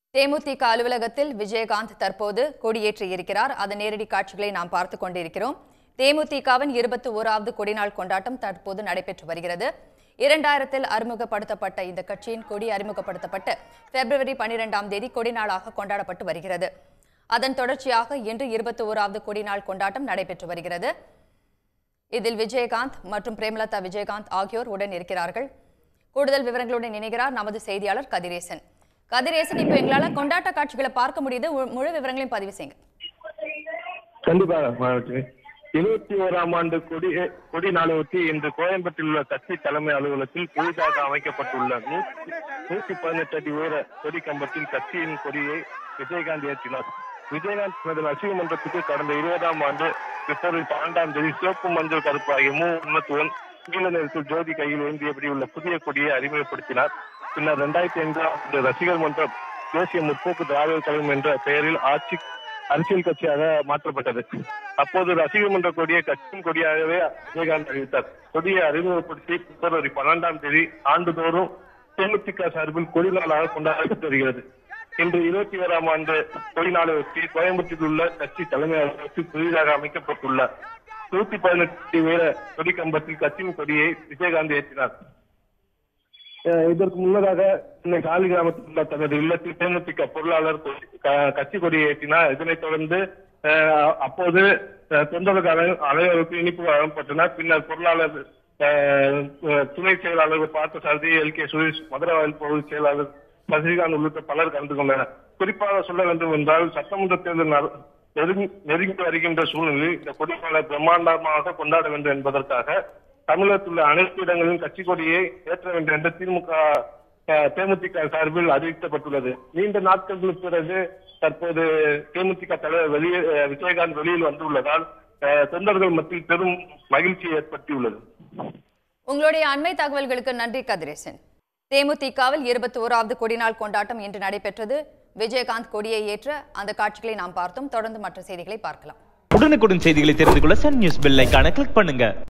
தேமுதிக அலுவலகத்தில் விஜயகாந்த் தற்போது கொடியேற்றி இருக்கிறார் அதன் நேரடி காட்சிகளை நாம் பார்த்துக் கொண்டிருக்கிறோம் தேமுதிகவின் இருபத்தி ஓராவது கொடிநாள் கொண்டாட்டம் தற்போது நடைபெற்று வருகிறது இரண்டாயிரத்தில் அறிமுகப்படுத்தப்பட்ட இந்த கட்சியின் கொடி அறிமுகப்படுத்தப்பட்டு பிப்ரவரி பனிரெண்டாம் தேதி கொடிநாளாக கொண்டாடப்பட்டு வருகிறது அதன் தொடர்ச்சியாக இன்று இருபத்தி ஓராவது கொடிநாள் கொண்டாட்டம் நடைபெற்று வருகிறது இதில் விஜயகாந்த் மற்றும் பிரேமலதா விஜயகாந்த் ஆகியோர் உடன் இருக்கிறார்கள் கூடுதல் விவரங்களுடன் இணைகிறார் நமது செய்தியாளர் கதிரேசன் கதிரேசன் இப்போ எங்களால கொண்டாட்ட காட்சிகளை பார்க்க முடியுது மு- முழு விவரங்களையும் பதிவு செய்யுங்க கண்டிப்பாக மாவட்டத்தில் இருபத்தி ஓராம் ஆண்டு கொடி கொடி நாளையொட்டி இன்று கோயம்பேட்டில் உள்ள கட்சி தலைமை அலுவலகத்தில் புதிதாக அமைக்கப்பட்டுள்ள நூத்தி நூத்தி பதினெட்டு அடி உயர கொடி கம்பத்தில் கட்சியின் கொடியை விஜயகாந்த் ஏற்றினார் விஜயகாந்த் தனது ரசிக மன்றத்துக்கு கடந்த இருபதாம் ஆண்டு பிப்ரவரி பன்னெண்டாம் தேதி சிவப்பு மஞ்சள் கருப்பு ஆகிய மூ உன்னத்துவன் நீல நிறத்தில் ஜோதி கையில் ஏந்தியபடி உள்ள புதிய கொடியை அறிமுகப்படுத்தினார் பின்னர் இரண்டாயிரத்தி ஐந்தாம் ஆண்டு ரசிகர் மன்றம் தேசிய முற்போக்கு திராவிட கழகம் என்ற பெயரில் ஆட்சி அரசியல் கட்சியாக மாற்றப்பட்டது அப்போது ரசிகர் மன்ற கொடியை கட்சியின் கொடியாகவே விஜயகாந்த் அறிவித்தார் கொடியை அறிமுகப்படுத்தி பிப்ரவரி பன்னெண்டாம் தேதி ஆண்டுதோறும் தேமுதிக சார்பில் கொடி நாளாக கொண்டாடப்பட்டு வருகிறது இன்று இருபத்தி ஓராம் ஆண்டு கொடி நாளை ஒட்டி கோயம்புத்தூரில் உள்ள கட்சி தலைமை அலுவலகத்தில் புதிதாக அமைக்கப்பட்டுள்ள நூத்தி பதினெட்டு உயர கொடி கம்பத்தில் கட்சியின் கொடியை விஜயகாந்த் ஏற்றினார் அஹ் இதற்கு முன்னதாக சென்னை காலி கிராமத்தில் உள்ள தனது இல்லத்தில் தேமுதிக பொருளாளர் கொ- க- கட்சி கொடியை ஏற்றினார் இதனைத் தொடர்ந்து அஹ், அப்போது அஹ், தொண்டர்களுக்கு அனை- அனைவருக்கும் இனிப்பு வழங்கப்பட்டன பின்னர் பொருளாளர் அஹ், அஹ், துணை செயலாளர் பார்த்தசாரதி எல் கே சுரேஷ் மதுரவாயில் பகுதி செயலாளர் சசிகாந்த் உள்ளிட்ட பலர் கலந்து கொண்டனர் குறிப்பாக சொல்ல வேண்டும் என்றால் சட்டமன்ற தேர்தல் நட- நெருங்கி நெருங்கி வருகின்ற சூழ்நிலையில் இந்த கொடிகளை பிரம்மாண்டமாக கொண்டாட வேண்டும் என்பதற்காக தமிழகத்தில் உள்ள அனைத்து இடங்களிலும் கட்சி கொடியை ஏற்ற வேண்டும் என்று திமுக அஹ், தேமுதிக சார்பில் அறிவிக்கப்பட்டுள்ளது நீண்ட நாட்களுக்கு பிறகு தற்போது தேமுதிக தலைவர் வெளியே அஹ், விஜயகாந்த் வெளியில் வந்துள்ளதால் அஹ், தொண்டர்கள் மத்தியில் பெரும் மகிழ்ச்சி ஏற்படுத்தியுள்ளது உங்களுடைய அண்மை தகவல்களுக்கு நன்றி கதிரேசன் தேமுதிகவில் இருபத்தி ஓராவது கொடிநாள் கொண்டாட்டம் இன்று நடைபெற்றது விஜயகாந்த் கொடியை ஏற்ற அந்த காட்சிகளை நாம் பார்த்தோம் தொடர்ந்து மற்ற செய்திகளை பார்க்கலாம் உடனுக்குடன் செய்திகளை தெரிந்து கொள்ள சன் நியூஸ் பெல் ஐகானை கிளிக் பண்ணுங்க